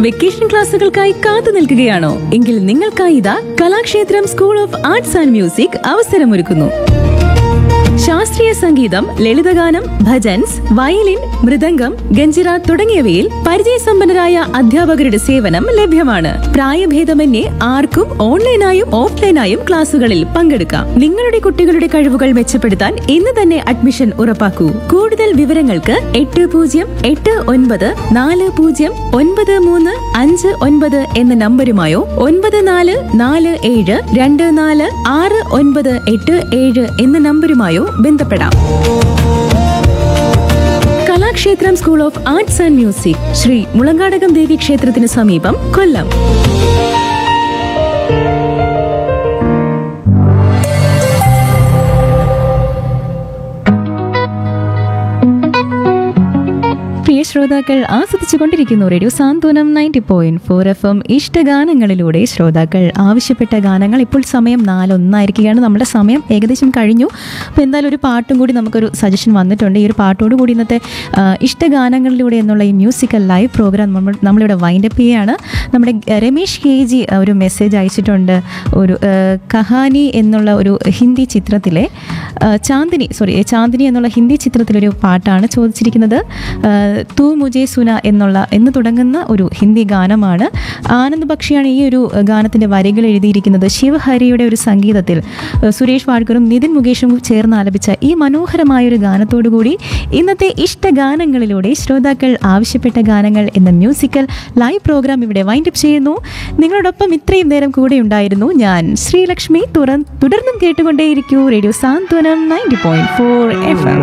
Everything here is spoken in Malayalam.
വെക്കേഷൻ ക്ലാസുകൾക്കായി കാത്തു നിൽക്കുകയാണോ എങ്കിൽ നിങ്ങൾക്കായി ഇതാ Kalakshetram school of arts and music അവസരമൊരുക്കുന്നു ശാസ്ത്രീയ സംഗീതം ലളിതഗാനം ഭജൻസ് വയലിൻ മൃദംഗം ഗഞ്ചിറ തുടങ്ങിയവയിൽ പരിചയസമ്പന്നരായ അധ്യാപകരുടെ സേവനം ലഭ്യമാണ് പ്രായഭേദമന്യേ ആർക്കും ഓൺലൈനായും ഓഫ്ലൈനായും ക്ലാസുകളിൽ പങ്കെടുക്കാം നിങ്ങളുടെ കുട്ടികളുടെ കഴിവുകൾ മെച്ചപ്പെടുത്താൻ ഇന്ന് തന്നെ അഡ്മിഷൻ ഉറപ്പാക്കൂ കൂടുതൽ വിവരങ്ങൾക്ക് എട്ട് പൂജ്യം എട്ട് ഒൻപത് നാല് പൂജ്യം ഒൻപത് മൂന്ന് അഞ്ച് ഒൻപത് എന്ന നമ്പരുമായോ ഒൻപത് നാല് നാല് ഏഴ് രണ്ട് നാല് ആറ് ഒൻപത് എട്ട് ഏഴ് എന്ന നമ്പരുമായോ ബന്ധപ്പെടാം Kalakshetram school of arts and music Sri Mulankadakam Devi ക്ഷേത്രത്തിന് സമീപം കൊല്ലം പ്രിയ ശ്രോതാക്കൾ ആസ്വദിച്ചു കൊണ്ടിരിക്കുന്നു radio Santhwanam ninety point four F M ഇഷ്ടഗാനങ്ങളിലൂടെ ശ്രോതാക്കൾ ആവശ്യപ്പെട്ട ഗാനങ്ങൾ ഇപ്പോൾ സമയം നാലൊന്നായിരിക്കുകയാണ് നമ്മുടെ സമയം ഏകദേശം കഴിഞ്ഞു അപ്പോൾ എന്തായാലും ഒരു പാട്ടും കൂടി നമുക്കൊരു സജഷൻ വന്നിട്ടുണ്ട് ഈ ഒരു പാട്ടോട് കൂടി ഇന്നത്തെ ആ, ഇഷ്ടഗാനങ്ങളിലൂടെ എന്നുള്ള ഈ മ്യൂസിക്കൽ ലൈവ് പ്രോഗ്രാം നമ്മൾ നമ്മളിവിടെ വൈൻഡപ്പ് ചെയ്യുകയാണ് നമ്മുടെ രമേഷ് കെ ജി ഒരു മെസ്സേജ് അയച്ചിട്ടുണ്ട് ഒരു ആ, കഹാനി എന്നുള്ള ഒരു ഹിന്ദി ചിത്രത്തിലെ ആ, ചാന്ദിനി സോറി ചാന്ദിനി എന്നുള്ള ഹിന്ദി ചിത്രത്തിലൊരു പാട്ടാണ് ചോദിച്ചിരിക്കുന്നത് ആ, തൂ മുജെ സുന എന്നുള്ള എന്ന് തുടങ്ങുന്ന ഒരു ഹിന്ദി ഗാനമാണ് ആനന്ദ് ബക്ഷിയാണ് ഈ ഒരു ഗാനത്തിൻ്റെ വരികൾ എഴുതിയിരിക്കുന്നത് ശിവഹരിയുടെ ഒരു സംഗീതത്തിൽ ആ, സുരേഷ് വാഡ്കറും നിതിൻ മുകേഷും ചേർന്ന് ആലപിച്ച ഈ മനോഹരമായൊരു ഗാനത്തോടുകൂടി ഇന്നത്തെ ഇഷ്ടഗാനങ്ങളിലൂടെ ശ്രോതാക്കൾ ആവശ്യപ്പെട്ട ഗാനങ്ങൾ എന്ന മ്യൂസിക്കൽ ലൈവ് പ്രോഗ്രാം ഇവിടെ വൈൻഡപ്പ് ചെയ്യുന്നു നിങ്ങളോടൊപ്പം ഇത്രയും നേരം കൂടെ ഉണ്ടായിരുന്നു ഞാൻ ശ്രീലക്ഷ്മി തുറ തുടർന്നും കേട്ടുകൊണ്ടേയിരിക്കൂ radio Santhwanam ninety point four F M